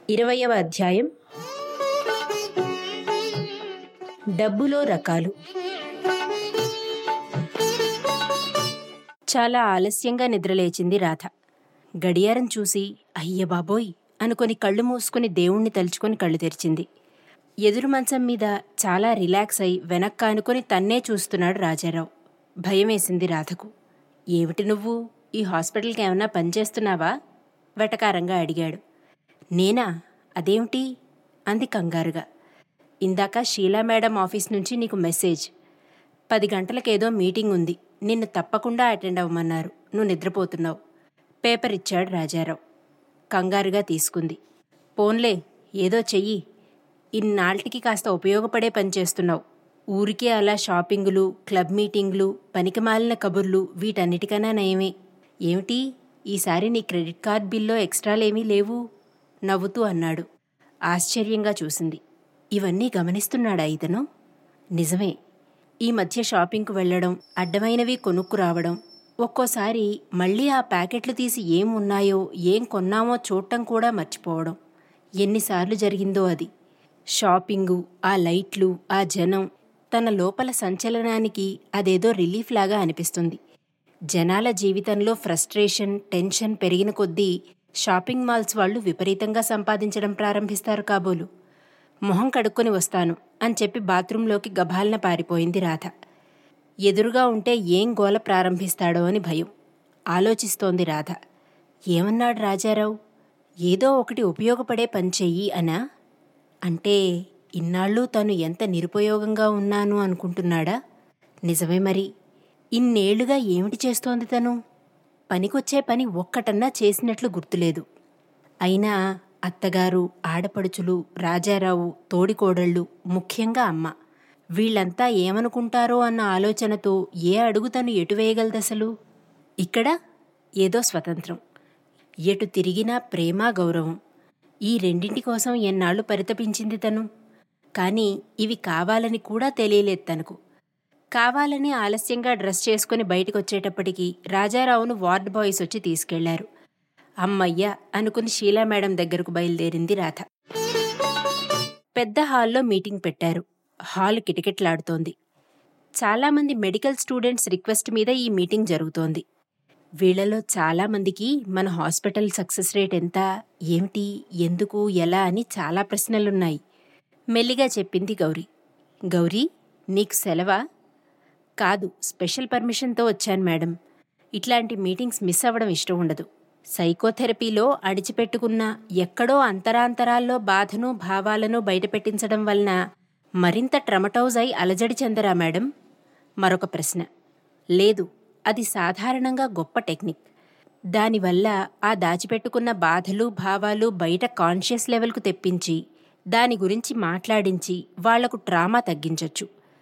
ఇరవయవ అధ్యాయం డబ్బులో రకాలు చాలా ఆలస్యంగా నిద్రలేచింది రాధ గడియారం చూసి అయ్య బాబోయ్ అనుకొని కళ్ళు మూసుకుని దేవుణ్ణి తలుచుకొని కళ్ళు తెరిచింది ఎదురు మంచం మీద చాలా రిలాక్స్ అయి వెనక్క అనుకొని తన్నే చూస్తున్నాడు రాజారావు భయమేసింది రాధకు ఏమిటి నువ్వు ఈ హాస్పిటల్కి ఏమన్నా పనిచేస్తున్నావా వెటకారంగా అడిగాడు నేనా అదేమిటి అంది కంగారుగా ఇందాక షీలా మేడం ఆఫీస్ నుంచి నీకు మెసేజ్ పది గంటలకేదో మీటింగ్ ఉంది నిన్ను తప్పకుండా అటెండ్ అవ్వమన్నారు నువ్వు నిద్రపోతున్నావు పేపర్ ఇచ్చాడు రాజారావు కంగారుగా తీసుకుంది పోన్లే ఏదో చెయ్యి ఇన్నాళ్ళకి కాస్త ఉపయోగపడే పని చేస్తున్నావు ఊరికే అలా షాపింగులు క్లబ్ మీటింగ్లు పనికిమాలిన కబుర్లు వీటన్నిటికన్నా నయమే ఏమిటి ఈసారి నీ క్రెడిట్ కార్డ్ బిల్లో ఎక్స్ట్రాలేమీ లేవు నవ్వుతూ అన్నాడు ఆశ్చర్యంగా చూసింది ఇవన్నీ గమనిస్తున్నాడా ఇతను నిజమే ఈ మధ్య షాపింగ్కు వెళ్ళడం అడ్డమైనవి కొనుక్కు రావడం ఒక్కోసారి మళ్ళీ ఆ ప్యాకెట్లు తీసి ఏం ఉన్నాయో ఏం కొన్నామో చూడటం కూడా మర్చిపోవడం ఎన్నిసార్లు జరిగిందో అది షాపింగు ఆ లైట్లు ఆ జనం తన లోపల సంచలనానికి అదేదో రిలీఫ్ లాగా అనిపిస్తుంది జనాల జీవితంలో ఫ్రస్ట్రేషన్ టెన్షన్ పెరిగిన కొద్దీ షాపింగ్ మాల్స్ వాళ్ళు విపరీతంగా సంపాదించడం ప్రారంభిస్తారు కాబోలు మొహం కడుక్కొని వస్తాను అని చెప్పి బాత్రూంలోకి గభాలన పారిపోయింది రాధ ఎదురుగా ఉంటే ఏం గోల ప్రారంభిస్తాడో అని భయం ఆలోచిస్తోంది రాధ ఏమన్నాడు రాజారావు ఏదో ఒకటి ఉపయోగపడే పని చెయ్యి అనా అంటే ఇన్నాళ్ళు తను ఎంత నిరుపయోగంగా ఉన్నాను అనుకుంటున్నాడా నిజమే మరి ఇన్నేళ్లుగా ఏమిటి చేస్తోంది తను పనికొచ్చే పని ఒక్కటన్నా చేసినట్లు గుర్తులేదు అయినా అత్తగారు ఆడపడుచులు రాజారావు తోడికోడళ్ళు ముఖ్యంగా అమ్మ వీళ్ళంతా ఏమనుకుంటారో అన్న ఆలోచనతో ఏ అడుగు తను ఎటు వేయగలదసలు ఇక్కడ ఏదో స్వతంత్రం ఎటు తిరిగినా ప్రేమ గౌరవం ఈ రెండింటి కోసం ఎన్నాళ్లు పరితపించింది తను కానీ ఇవి కావాలని కూడా తెలియలేదు తనకు కావాలని ఆలస్యంగా డ్రెస్ చేసుకుని బయటకొచ్చేటప్పటికి రాజారావును వార్డ్ బాయ్స్ వచ్చి తీసుకెళ్లారు అమ్మయ్య అనుకుని షీలా మేడం దగ్గరకు బయలుదేరింది రాధ పెద్ద హాల్లో మీటింగ్ పెట్టారు హాల్ కిటకిటలాడుతోంది చాలామంది మెడికల్ స్టూడెంట్స్ రిక్వెస్ట్ మీద ఈ మీటింగ్ జరుగుతోంది వీళ్లలో చాలామందికి మన హాస్పిటల్ సక్సెస్ రేట్ ఎంత ఏమిటి ఎందుకు ఎలా అని చాలా ప్రశ్నలున్నాయి మెల్లిగా చెప్పింది గౌరీ గౌరీ నీకు సెలవా కాదు స్పెషల్ పర్మిషన్తో వచ్చాను మేడం ఇట్లాంటి మీటింగ్స్ మిస్ అవ్వడం ఇష్టం ఉండదు సైకోథెరపీలో అడిచిపెట్టుకున్న ఎక్కడో అంతరాంతరాల్లో బాధను భావాలను బయటపెట్టించడం వలన మరింత ట్రమటౌజ్ అయి అలజడి చెందరా మేడం మరొక ప్రశ్న లేదు అది సాధారణంగా గొప్ప టెక్నిక్ దానివల్ల ఆ దాచిపెట్టుకున్న బాధలు భావాలు బయట కాన్షియస్ లెవెల్కు తెప్పించి దాని గురించి మాట్లాడించి వాళ్లకు ట్రామా తగ్గించొచ్చు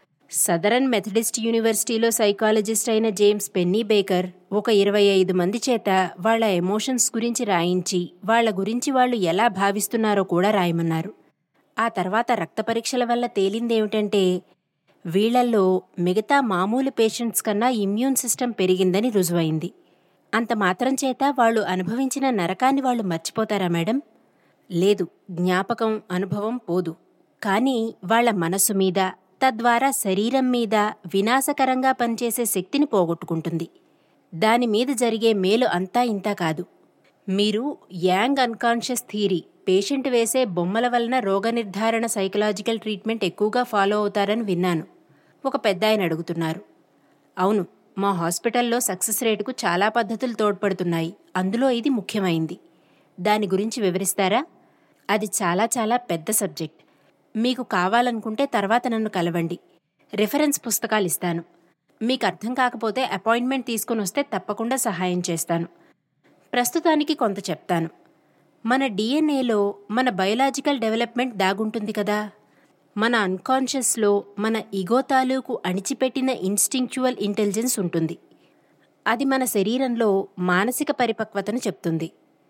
సదరన్ మెథడిస్ట్ యూనివర్సిటీలో సైకాలజిస్ట్ అయిన జేమ్స్ పెన్నీ బేకర్ ఒక ఇరవై ఐదు మంది చేత వాళ్ల ఎమోషన్స్ గురించి రాయించి వాళ్ల గురించి వాళ్ళు ఎలా భావిస్తున్నారో కూడా రాయమన్నారు ఆ తర్వాత రక్త పరీక్షల వల్ల తేలిందేమిటంటే వీళ్లల్లో మిగతా మామూలు పేషెంట్స్ కన్నా ఇమ్యూన్ సిస్టమ్ పెరిగిందని రుజువైంది అంత మాత్రం చేత వాళ్ళు అనుభవించిన నరకాన్ని వాళ్ళు మర్చిపోతారా మేడం లేదు జ్ఞాపకం అనుభవం పోదు కానీ వాళ్ల మనసు మీద తద్వారా శరీరం మీద వినాశకరంగా పనిచేసే శక్తిని పోగొట్టుకుంటుంది దాని మీద జరిగే మేలు అంతా ఇంతా కాదు మీరు యాంగ్ అన్కాన్షియస్ థీరీ పేషెంట్ వేసే బొమ్మల వలన రోగ నిర్ధారణ సైకలాజికల్ ట్రీట్మెంట్ ఎక్కువగా ఫాలో అవుతారని విన్నాను ఒక పెద్ద ఆయన అడుగుతున్నారు అవును మా హాస్పిటల్లో సక్సెస్ రేటుకు చాలా పద్ధతులు తోడ్పడుతున్నాయి అందులో ఇది ముఖ్యమైంది దాని గురించి వివరిస్తారా అది చాలా చాలా పెద్ద సబ్జెక్ట్ మీకు కావాలనుకుంటే తర్వాత నన్ను కలవండి రిఫరెన్స్ పుస్తకాలు ఇస్తాను మీకు అర్థం కాకపోతే అపాయింట్మెంట్ తీసుకుని వస్తే తప్పకుండా సహాయం చేస్తాను ప్రస్తుతానికి కొంత చెప్తాను మన డిఎన్ఏలో మన బయోలాజికల్ డెవలప్మెంట్ దాగుంటుంది కదా మన అన్కాన్షియస్లో మన ఇగో తాలూకు అణిచిపెట్టిన ఇన్స్టింక్చువల్ ఇంటెలిజెన్స్ ఉంటుంది అది మన శరీరంలో మానసిక పరిపక్వతను చెప్తుంది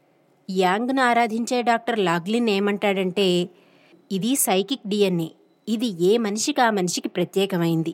యాంగ్ను ఆరాధించే డాక్టర్ లాగ్లిన్ ఏమంటాడంటే ఇది సైకిక్ డిఎన్ఏ ఇది ఏ మనిషికి ఆ మనిషికి ప్రత్యేకమైంది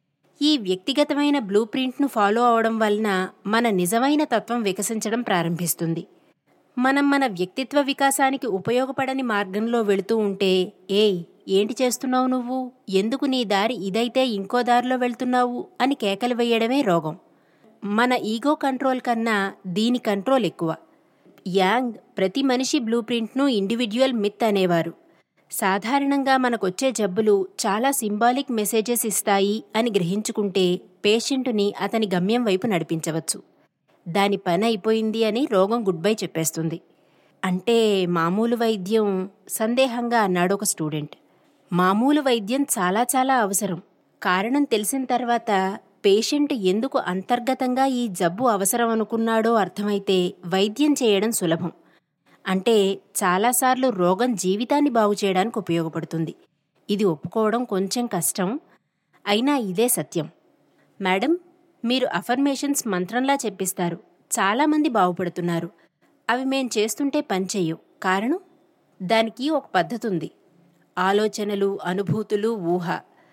ఈ వ్యక్తిగతమైన బ్లూ ప్రింట్ను ఫాలో అవడం వలన మన నిజమైన తత్వం వికసించడం ప్రారంభిస్తుంది మనం మన వ్యక్తిత్వ వికాసానికి ఉపయోగపడని మార్గంలో వెళుతూ ఉంటే ఏయ్ ఏంటి చేస్తున్నావు నువ్వు ఎందుకు నీ దారి ఇదైతే ఇంకో దారిలో వెళ్తున్నావు అని కేకలు వేయడమే రోగం మన ఈగో కంట్రోల్ కన్నా దీని కంట్రోల్ ఎక్కువ యాంగ్ ప్రతి మనిషి బ్లూ ప్రింట్ను ఇండివిడ్యువల్ మిత్ అనేవారు సాధారణంగా మనకొచ్చే జబ్బులు చాలా సింబాలిక్ మెసేజెస్ ఇస్తాయి అని గ్రహించుకుంటే పేషెంటుని అతని గమ్యం వైపు నడిపించవచ్చు దాని పని అయిపోయింది అని రోగం గుడ్ బై చెప్పేస్తుంది అంటే మామూలు వైద్యం సందేహంగా అన్నాడు ఒక స్టూడెంట్ మామూలు వైద్యం చాలా చాలా అవసరం కారణం తెలిసిన తర్వాత పేషెంట్ ఎందుకు అంతర్గతంగా ఈ జబ్బు అవసరం అనుకున్నాడో అర్థమైతే వైద్యం చేయడం సులభం అంటే చాలాసార్లు రోగం జీవితాన్ని బాగు చేయడానికి ఉపయోగపడుతుంది ఇది ఒప్పుకోవడం కొంచెం కష్టం అయినా ఇదే సత్యం మేడం మీరు అఫర్మేషన్స్ మంత్రంలా చెప్పిస్తారు చాలామంది బాగుపడుతున్నారు అవి మేం చేస్తుంటే పనిచేయవు కారణం దానికి ఒక పద్ధతి ఉంది ఆలోచనలు అనుభూతులు ఊహ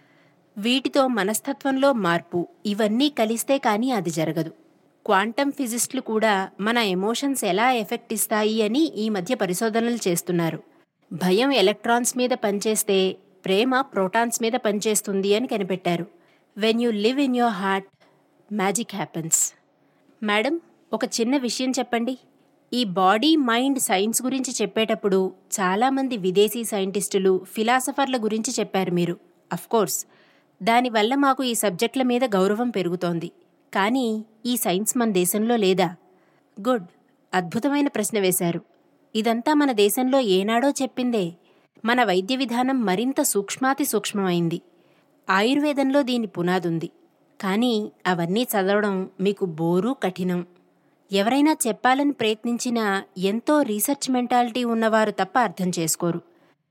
వీటితో మనస్తత్వంలో మార్పు ఇవన్నీ కలిస్తే కానీ అది జరగదు క్వాంటమ్ ఫిజిస్టులు కూడా మన ఎమోషన్స్ ఎలా ఎఫెక్ట్ ఇస్తాయి అని ఈ మధ్య పరిశోధనలు చేస్తున్నారు భయం ఎలక్ట్రాన్స్ మీద పనిచేస్తే ప్రేమ ప్రోటాన్స్ మీద పనిచేస్తుంది అని కనిపెట్టారు when you live in your heart magic happens madam ఒక చిన్న విషయం చెప్పండి ఈ బాడీ మైండ్ సైన్స్ గురించి చెప్పేటప్పుడు చాలామంది విదేశీ సైంటిస్టులు ఫిలాసఫర్ల గురించి చెప్పారు మీరు అఫ్కోర్స్ దానివల్ల మాకు ఈ సబ్జెక్టుల మీద గౌరవం పెరుగుతోంది కానీ ఈ సైన్స్ మన దేశంలో లేదా గుడ్ అద్భుతమైన ప్రశ్న వేశారు ఇదంతా మన దేశంలో ఏనాడో చెప్పిందే మన వైద్య విధానం మరింత సూక్ష్మాతి సూక్ష్మమైంది ఆయుర్వేదంలో దీని పునాదుంది కానీ అవన్నీ చదవడం మీకు బోరు కఠినం ఎవరైనా చెప్పాలని ప్రయత్నించినా ఎంతో రీసెర్చ్ మెంటాలిటీ ఉన్నవారు తప్ప అర్థం చేసుకోరు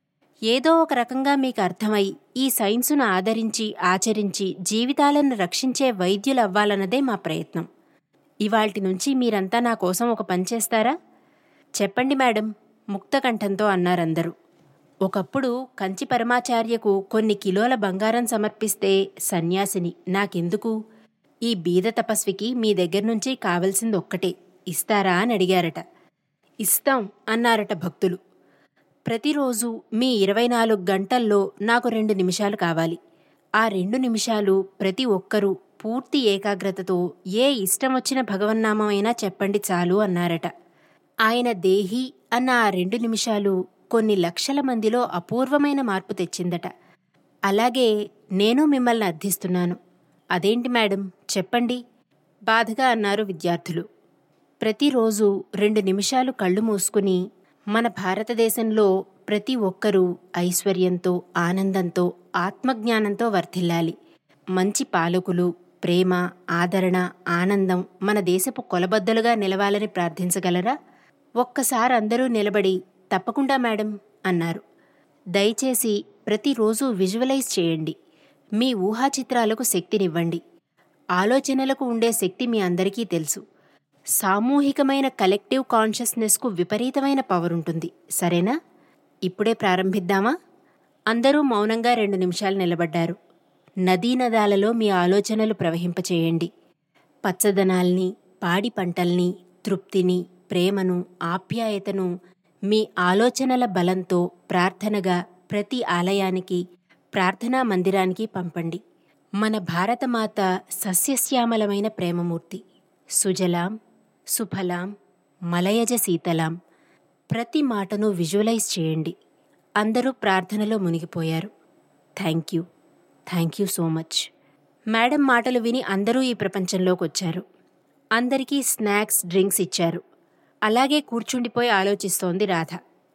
ఏదో ఒక రకంగా మీకు అర్థమై ఈ సైన్సును ఆదరించి ఆచరించి జీవితాలను రక్షించే వైద్యులు అవ్వాలన్నదే మా ప్రయత్నం ఇవాల్టి నుంచి మీరంతా నా కోసం ఒక పని చేస్తారా చెప్పండి మేడం ముక్తకంఠంతో అన్నారందరూ ఒకప్పుడు కంచి పరమాచార్యకు కొన్ని కిలోల బంగారం సమర్పిస్తే సన్యాసిని నాకెందుకు ఈ బీద తపస్వికి మీ దగ్గర నుంచి కావలసింది ఒక్కటే ఇస్తారా అని అడిగారట ఇస్తాం అన్నారట భక్తులు ప్రతిరోజు మీ ఇరవై నాలుగు గంటల్లో నాకు రెండు నిమిషాలు కావాలి ఆ రెండు నిమిషాలు ప్రతి ఒక్కరూ పూర్తి ఏకాగ్రతతో ఏ ఇష్టం వచ్చిన భగవన్నామం అయినా చెప్పండి చాలు అన్నారట ఆయన దేహి అన్న ఆ రెండు నిమిషాలు కొన్ని లక్షల మందిలో అపూర్వమైన మార్పు తెచ్చిందట అలాగే నేను మిమ్మల్ని అర్థిస్తున్నాను అదేంటి మేడం చెప్పండి బాధగా అన్నారు విద్యార్థులు ప్రతిరోజు రెండు నిమిషాలు కళ్ళు మూసుకుని మన భారతదేశంలో ప్రతి ఒక్కరూ ఐశ్వర్యంతో ఆనందంతో ఆత్మజ్ఞానంతో వర్ధిల్లాలి మంచి పాలకులు ప్రేమ ఆదరణ ఆనందం మన దేశపు కొలబద్దలుగా నిలవాలని ప్రార్థించగలరా ఒక్కసారి అందరూ నిలబడి తప్పకుండా మేడం అన్నారు దయచేసి ప్రతిరోజు విజువలైజ్ చేయండి మీ ఊహా చిత్రాలకు శక్తినివ్వండి ఆలోచనలకు ఉండే శక్తి మీ అందరికీ తెలుసు సామూహికమైన కలెక్టివ్ కాన్షియస్నెస్కు విపరీతమైన పవర్ ఉంటుంది సరేనా ఇప్పుడే ప్రారంభిద్దామా అందరూ మౌనంగా రెండు నిమిషాలు నిలబడ్డారు నదీనదాలలో మీ ఆలోచనలు ప్రవహింపచేయండి పచ్చదనాల్ని పాడి పంటల్ని తృప్తిని ప్రేమను ఆప్యాయతను మీ ఆలోచనల బలంతో ప్రార్థనగా ప్రతి ఆలయానికి ప్రార్థనా మందిరానికి పంపండి మన భారతమాత సస్యశ్యామలమైన ప్రేమమూర్తి సుజలాం సుఫలాం మలయజ శీతలాం ప్రతి మాటను విజువలైజ్ చేయండి అందరూ ప్రార్థనలో మునిగిపోయారు thank you thank you so much madam మాటలు విని అందరూ ఈ ప్రపంచంలోకి వచ్చారు అందరికీ స్నాక్స్ డ్రింక్స్ ఇచ్చారు అలాగే కూర్చుండిపోయి ఆలోచిస్తోంది రాధ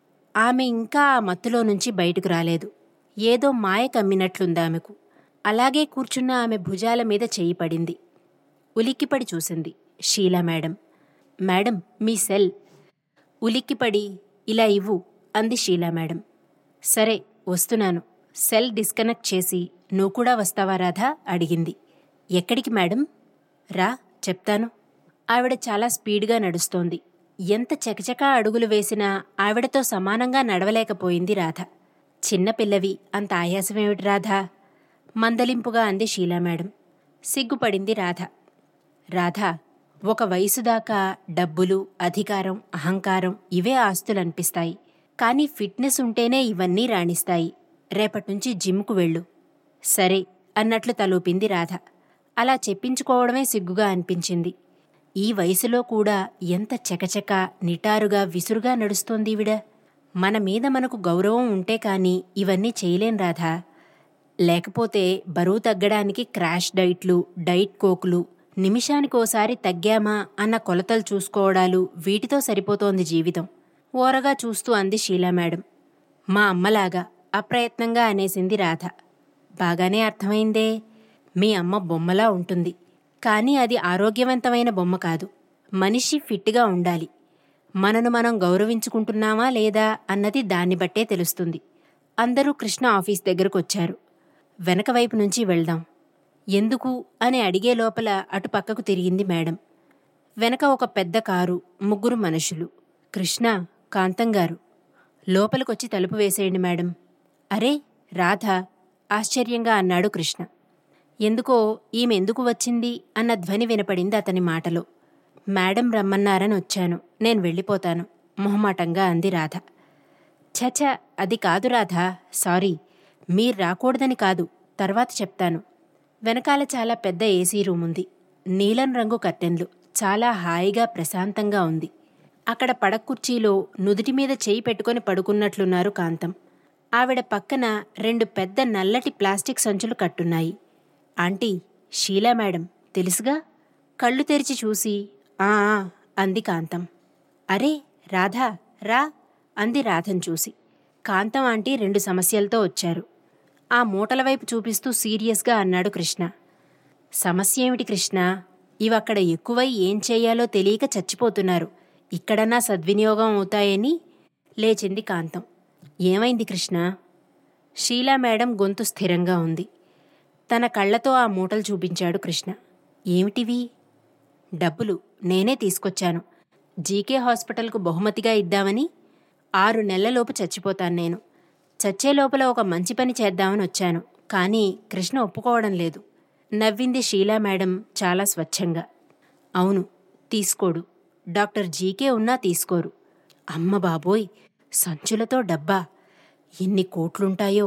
ఆమె ఇంకా ఆ మత్తులో నుంచి బయటకు రాలేదు ఏదో మాయ కమ్మినట్లుంది ఆమెకు అలాగే కూర్చున్న ఆమె భుజాల మీద చెయ్యి పడింది ఉలిక్కిపడి చూసింది షీలా మేడం మేడం మీ సెల్ ఉలిక్కిపడి ఇలా ఇవ్వు అంది షీలా మేడం సరే వస్తున్నాను సెల్ డిస్కనెక్ట్ చేసి నువ్వు కూడా వస్తావా రాధా అడిగింది ఎక్కడికి మేడం రా చెప్తాను ఆవిడ చాలా స్పీడ్గా నడుస్తోంది ఎంత చకచకా అడుగులు వేసినా ఆవిడతో సమానంగా నడవలేకపోయింది రాధ చిన్నపిల్లవి అంత ఆయాసమేమిటి రాధా మందలింపుగా అంది షీలా మేడం సిగ్గుపడింది రాధ రాధా ఒక వయసు దాకా డబ్బులు అధికారం అహంకారం ఇవే ఆస్తులనిపిస్తాయి కానీ ఫిట్నెస్ ఉంటేనే ఇవన్నీ రాణిస్తాయి రేపట్నుంచి జిమ్కు వెళ్ళు సరే అన్నట్లు తలూపింది రాధ అలా చెప్పించుకోవడమే సిగ్గుగా అనిపించింది ఈ వయసులో కూడా ఎంత చకచక నిటారుగా విసురుగా నడుస్తోందీవిడ మన మీద మనకు గౌరవం ఉంటే కాని ఇవన్నీ చేయలేం రాధా లేకపోతే బరువు తగ్గడానికి క్రాష్ డైట్లు డైట్ కోకులు నిమిషానికోసారి తగ్గామా అన్న కొలతలు చూసుకోవడాలు వీటితో సరిపోతోంది జీవితం ఓరగా చూస్తూ అంది షీలా మేడం మా అమ్మలాగా అప్రయత్నంగా అనేసింది రాధ బాగానే అర్థమైందే మీ అమ్మ బొమ్మలా ఉంటుంది కానీ అది ఆరోగ్యవంతమైన బొమ్మ కాదు మనిషి ఫిట్గా ఉండాలి మనను మనం గౌరవించుకుంటున్నామా లేదా అన్నది దాన్ని బట్టే తెలుస్తుంది అందరూ కృష్ణ ఆఫీస్ దగ్గరకొచ్చారు వెనక వైపు నుంచి వెళ్దాం ఎందుకు అని అడిగే లోపల అటు పక్కకు తిరిగింది మేడం వెనక ఒక పెద్ద కారు ముగ్గురు మనుషులు కృష్ణ కాంతం గారు లోపలికొచ్చి తలుపు వేసేయండి మేడం అరే రాధ ఆశ్చర్యంగా అన్నాడు కృష్ణ ఎందుకో ఈమెందుకు వచ్చింది అన్న ధ్వని వినపడింది అతని మాటలో మేడం రమ్మన్నారని వచ్చాను నేను వెళ్ళిపోతాను మొహమాటంగా అంది రాధ ఛచ అది కాదు రాధా సారీ మీరు రాకూడదని కాదు తర్వాత చెప్తాను వెనకాల చాలా పెద్ద ఏసీ రూమ్ ఉంది నీలం రంగు కర్టెన్లు చాలా హాయిగా ప్రశాంతంగా ఉంది అక్కడ పడక కుర్చీలో నుదుటి మీద చేయి పెట్టుకొని పడుకున్నట్లున్నారు కాంతం ఆవిడ పక్కన రెండు పెద్ద నల్లటి ప్లాస్టిక్ సంచులు కట్టున్నాయి ఆంటీ షీలా మేడం తెలుసుగా కళ్ళు తెరిచి చూసి ఆ ఆ, అంది కాంతం అరే రాధా రా అంది రాధను చూసి కాంతం ఆంటీ రెండు సమస్యలతో వచ్చారు ఆ మూటల వైపు చూపిస్తూ సీరియస్గా అన్నాడు కృష్ణ సమస్య ఏమిటి కృష్ణ ఇవక్కడ ఎక్కువై ఏం చేయాలో తెలియక చచ్చిపోతున్నారు ఇక్కడన్నా సద్వినియోగం అవుతాయని లేచింది కాంతం ఏమైంది కృష్ణ షీలా మేడం గొంతు స్థిరంగా ఉంది తన కళ్ళతో ఆ మూటలు చూపించాడు కృష్ణ ఏమిటివి డబ్బులు నేనే తీసుకొచ్చాను జీకే హాస్పిటల్కు బహుమతిగా ఇద్దామని ఆరు నెలలలోపు చచ్చిపోతాను నేను చచ్చే లోపల ఒక మంచి పని చేద్దామని వచ్చాను కానీ కృష్ణ ఒప్పుకోవడం లేదు నవ్వింది షీలా మేడం చాలా స్వచ్ఛంగా అవును తీసుకోడు డాక్టర్ జీకే ఉన్నా తీసుకోరు అమ్మ బాబోయ్ సంచులతో డబ్బా ఎన్ని కోట్లుంటాయో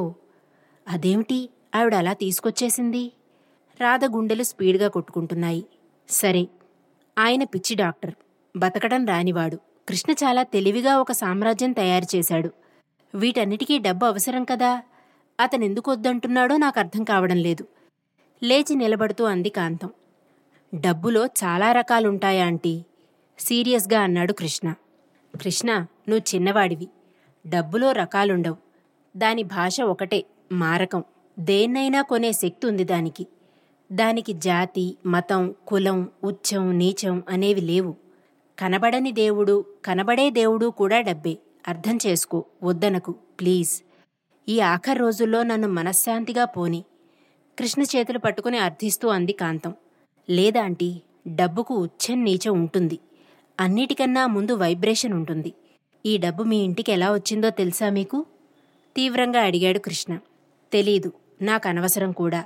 అదేమిటి ఆవిడ అలా తీసుకొచ్చేసింది రాధ గుండెలు స్పీడ్గా కొట్టుకుంటున్నాయి సరే ఆయన పిచ్చి డాక్టర్ బతకడం రానివాడు కృష్ణ చాలా తెలివిగా ఒక సామ్రాజ్యం తయారు చేశాడు వీటన్నిటికీ డబ్బు అవసరం కదా అతనెందుకు వద్దంటున్నాడో నాకు అర్థం కావడం లేదు లేచి నిలబడుతూ అంది కాంతం డబ్బులో చాలా రకాలుంటాయా ఆంటీ సీరియస్గా అన్నాడు కృష్ణ కృష్ణ నువ్వు చిన్నవాడివి డబ్బులో రకాలుండవు దాని భాష ఒకటే మారకం దేన్నైనా కొనే శక్తి ఉంది దానికి దానికి జాతి మతం కులం ఉచ్చం నీచం అనేవి లేవు కనబడని దేవుడు కనబడే దేవుడు కూడా డబ్బే అర్థం చేసుకో వద్దనకు ప్లీజ్ ఈ ఆఖరి రోజుల్లో నన్ను మనశ్శాంతిగా పోని కృష్ణ చేతులు పట్టుకుని అర్థిస్తూ అంది కాంతం లేదాంటీ డబ్బుకు ఉచ్చం నీచం ఉంటుంది అన్నిటికన్నా ముందు వైబ్రేషన్ ఉంటుంది ఈ డబ్బు మీ ఇంటికి ఎలా వచ్చిందో తెలుసా మీకు తీవ్రంగా అడిగాడు కృష్ణ తెలీదు నాకు అనవసరం కూడా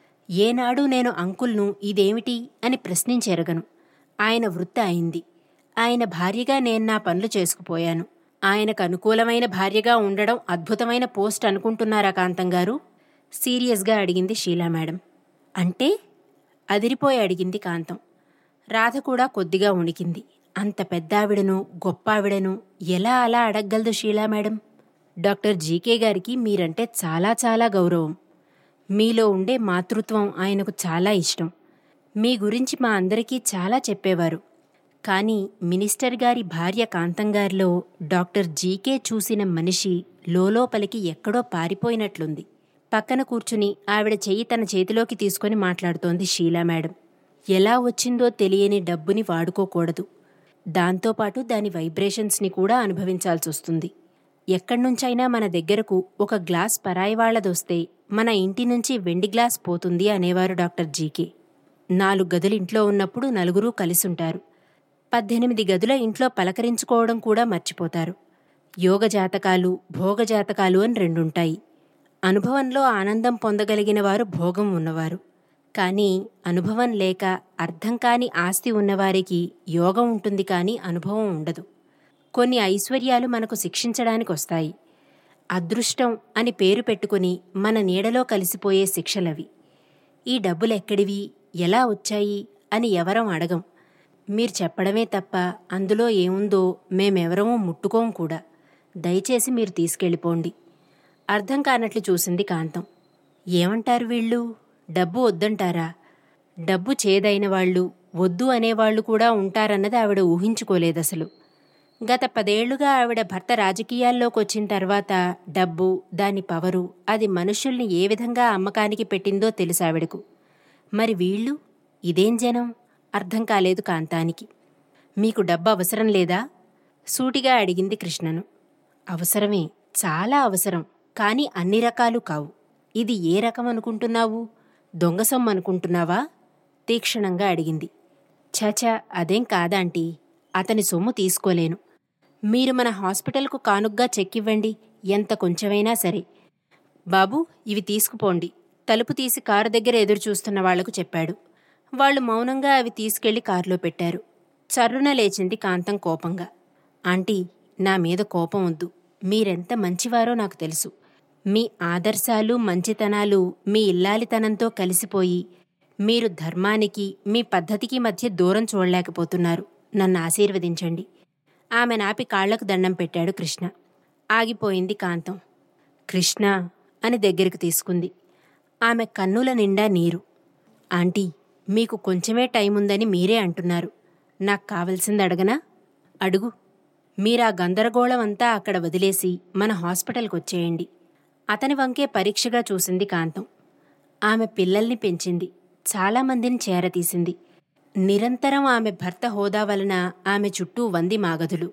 ఏనాడు నేను అంకుల్ను ఇదేమిటి అని ప్రశ్నించెరగను ఆయన వృత్తి అయింది ఆయన భార్యగా నేను నా పనులు చేసుకుపోయాను ఆయనకు అనుకూలమైన భార్యగా ఉండడం అద్భుతమైన పోస్ట్ అనుకుంటున్నారా కాంతం గారు సీరియస్గా అడిగింది షీలా మేడం అంటే అదిరిపోయి అడిగింది కాంతం రాధ కూడా కొద్దిగా ఉణికింది అంత పెద్దావిడను గొప్పావిడను ఎలా అలా అడగగలదు షీలా మేడం డాక్టర్ జీకే గారికి మీరంటే చాలా చాలా గౌరవం మీలో ఉండే మాతృత్వం ఆయనకు చాలా ఇష్టం మీ గురించి మా అందరికీ చాలా చెప్పేవారు కానీ మినిస్టర్ గారి భార్య కాంతం గారిలో డాక్టర్ జీకే చూసిన మనిషి లోలోపలికి ఎక్కడో పారిపోయినట్లుంది పక్కన కూర్చుని ఆవిడ చెయ్యి తన చేతిలోకి తీసుకొని మాట్లాడుతోంది షీలా మేడం ఎలా వచ్చిందో తెలియని డబ్బుని వాడుకోకూడదు దాంతోపాటు దాని వైబ్రేషన్స్ని కూడా అనుభవించాల్సొస్తుంది ఎక్కడ్నుంచైనా మన దగ్గరకు ఒక గ్లాస్ పరాయి వాళ్లదొస్తే మన ఇంటి నుంచి వెండి గ్లాస్ పోతుంది అనేవారు డాక్టర్ జీకే నాలుగు గదులు ఇంట్లో ఉన్నప్పుడు నలుగురూ కలిసుంటారు పద్దెనిమిది గదుల ఇంట్లో పలకరించుకోవడం కూడా మర్చిపోతారు యోగ జాతకాలు భోగ జాతకాలు అని రెండుంటాయి అనుభవంలో ఆనందం పొందగలిగిన వారు భోగం ఉన్నవారు కానీ అనుభవం లేక అర్థం కాని ఆస్తి ఉన్నవారికి యోగం ఉంటుంది కానీ అనుభవం ఉండదు కొన్ని ఐశ్వర్యాలు మనకు శిక్షించడానికి వస్తాయి అదృష్టం అని పేరు పెట్టుకుని మన నీడలో కలిసిపోయే శిక్షలవి ఈ డబ్బులెక్కడివి ఎలా వచ్చాయి అని ఎవరం అడగం మీరు చెప్పడమే తప్ప అందులో ఏముందో మేమెవరమూ ముట్టుకోం కూడా దయచేసి మీరు తీసుకెళ్ళిపోండి అర్థం కానట్లు చూసింది కాంతం ఏమంటారు వీళ్ళు డబ్బు వద్దంటారా డబ్బు చేదైన వాళ్ళు వద్దు అనేవాళ్లు కూడా ఉంటారన్నది ఆవిడ ఊహించుకోలేదసలు గత పదేళ్లుగా ఆవిడ భర్త రాజకీయాల్లోకి వచ్చిన తర్వాత డబ్బు దాని పవరు అది మనుషుల్ని ఏ విధంగా అమ్మకానికి పెట్టిందో తెలుసు ఆవిడకు మరి వీళ్ళు ఇదేం జనం అర్థం కాలేదు కాంతానికి మీకు డబ్బు అవసరం లేదా సూటిగా అడిగింది కృష్ణను అవసరమే చాలా అవసరం కాని అన్ని రకాలు కావు ఇది ఏ రకం అనుకుంటున్నావు దొంగ సొమ్ము అనుకుంటున్నావా తీక్షణంగా అడిగింది ఛాచా అదేం కాదాంటీ అతని సొమ్ము తీసుకోలేను మీరు మన హాస్పిటల్కు కానుగ్గా చెక్కివ్వండి ఎంత కొంచెమైనా సరే బాబు ఇవి తీసుకుపోండి తలుపు తీసి కారు దగ్గర ఎదురు చూస్తున్న వాళ్లకు చెప్పాడు వాళ్ళు మౌనంగా అవి తీసుకెళ్లి కారులో పెట్టారు చర్రున లేచింది కాంతం కోపంగా ఆంటీ నా మీద కోపం వద్దు మీరెంత మంచివారో నాకు తెలుసు మీ ఆదర్శాలు మంచితనాలు మీ ఇల్లాలితనంతో కలిసిపోయి మీరు ధర్మానికి మీ పద్ధతికి మధ్య దూరం చూడలేకపోతున్నారు నన్ను ఆశీర్వదించండి ఆమె నాపి కాళ్లకు దండం పెట్టాడు కృష్ణ ఆగిపోయింది కాంతం కృష్ణ అని దగ్గరికి తీసుకుంది ఆమె కన్నుల నిండా నీరు ఆంటీ మీకు కొంచెమే టైం ఉందని మీరే అంటున్నారు నాకు కావలసింది అడగనా అడుగు మీరా గందరగోళం అంతా అక్కడ వదిలేసి మన హాస్పిటల్కి వచ్చేయండి అతని వంకే పరీక్షగా చూసింది కాంతం ఆమె పిల్లల్ని పెంచింది చాలామందిని చేరతీసింది నిరంతరం ఆమె భర్త హోదా వలన ఆమె చుట్టూ వంది మాగధులు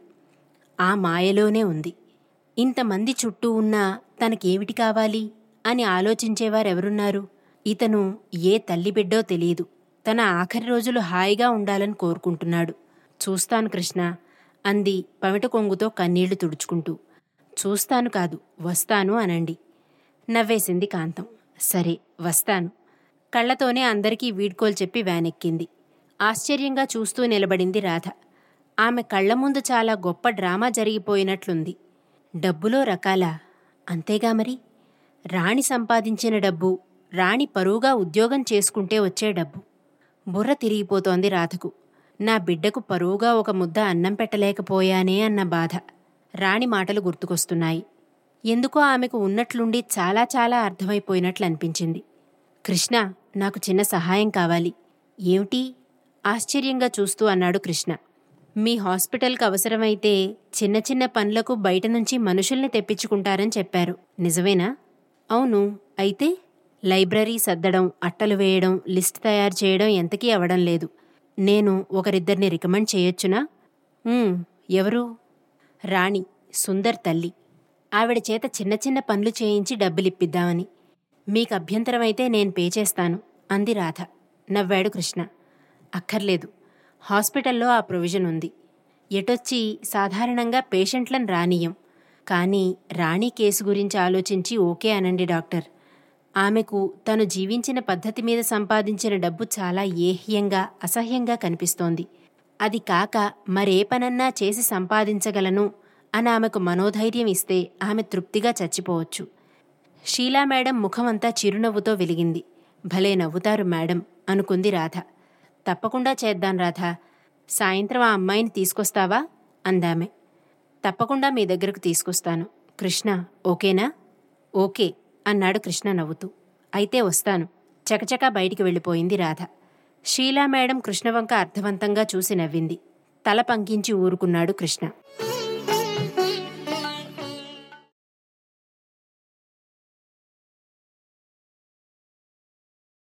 ఆ మాయలోనే ఉంది ఇంతమంది చుట్టూ ఉన్నా తనకేమిటి కావాలి అని ఆలోచించేవారెవరున్నారు ఇతను ఏ తల్లిబిడ్డో తెలియదు తన ఆఖరి రోజులు హాయిగా ఉండాలని కోరుకుంటున్నాడు చూస్తాను కృష్ణ అంది పమిట కొంగుతో కన్నీళ్లు తుడుచుకుంటూ చూస్తాను కాదు వస్తాను అనండి నవ్వేసింది కాంతం సరే వస్తాను కళ్లతోనే అందరికీ వీడ్కోలు చెప్పి వ్యానెక్కింది ఆశ్చర్యంగా చూస్తూ నిలబడింది రాధ ఆమె కళ్ల ముందు చాలా గొప్ప డ్రామా జరిగిపోయినట్లుంది డబ్బులో రకాల అంతేగా మరి రాణి సంపాదించిన డబ్బు రాణి పరువుగా ఉద్యోగం చేసుకుంటే వచ్చే డబ్బు బుర్ర తిరిగిపోతోంది రాధకు నా బిడ్డకు పరువుగా ఒక ముద్ద అన్నం పెట్టలేకపోయానే అన్న బాధ రాణి మాటలు గుర్తుకొస్తున్నాయి ఎందుకో ఆమెకు ఉన్నట్లుండి చాలా చాలా అర్థమైపోయినట్లు అనిపించింది కృష్ణ నాకు చిన్న సహాయం కావాలి ఏమిటి ఆశ్చర్యంగా చూస్తూ అన్నాడు కృష్ణ మీ హాస్పిటల్కి అవసరమైతే చిన్న చిన్న పనులకు బయట నుంచి మనుషుల్ని తెప్పించుకుంటారని చెప్పారు నిజమేనా అవును అయితే లైబ్రరీ సర్దడం అట్టలు వేయడం లిస్ట్ తయారు చేయడం ఎంతకీ అవడం లేదు నేను ఒకరిద్దరిని రికమెండ్ చేయొచ్చునా "ఉమ్, ఎవరు రాణి సుందర్ తల్లి ఆవిడ చేత చిన్న చిన్న పనులు చేయించి డబ్బులిప్పిద్దామని మీకు అభ్యంతరమైతే నేను పే చేస్తాను అంది రాధ నవ్వాడు కృష్ణ అక్కర్లేదు హాస్పిటల్లో ఆ ప్రొవిజన్ ఉంది ఎటొచ్చి సాధారణంగా పేషెంట్లను రానియం కానీ రాణి కేసు గురించి ఆలోచించి ఓకే అనండి డాక్టర్ ఆమెకు తను జీవించిన పద్ధతి మీద సంపాదించిన డబ్బు చాలా ఏహ్యంగా అసహ్యంగా కనిపిస్తోంది అది కాక మరే పనన్నా చేసి సంపాదించగలను అని ఆమెకు మనోధైర్యం ఇస్తే ఆమె తృప్తిగా చచ్చిపోవచ్చు షీలా మేడం ముఖమంతా చిరునవ్వుతో వెలిగింది భలే నవ్వుతారు మేడం అనుకుంది రాధ తప్పకుండా చేద్దాం రాధ సాయంత్రం ఆ అమ్మాయిని తీసుకొస్తావా అందామె తప్పకుండా మీ దగ్గరకు తీసుకొస్తాను కృష్ణ ఓకేనా ఓకే అన్నాడు కృష్ణ నవ్వుతూ అయితే వస్తాను చకచకా బయటికి వెళ్ళిపోయింది రాధ షీలా మేడం కృష్ణవంక అర్థవంతంగా చూసి నవ్వింది తల పంకించి ఊరుకున్నాడు కృష్ణ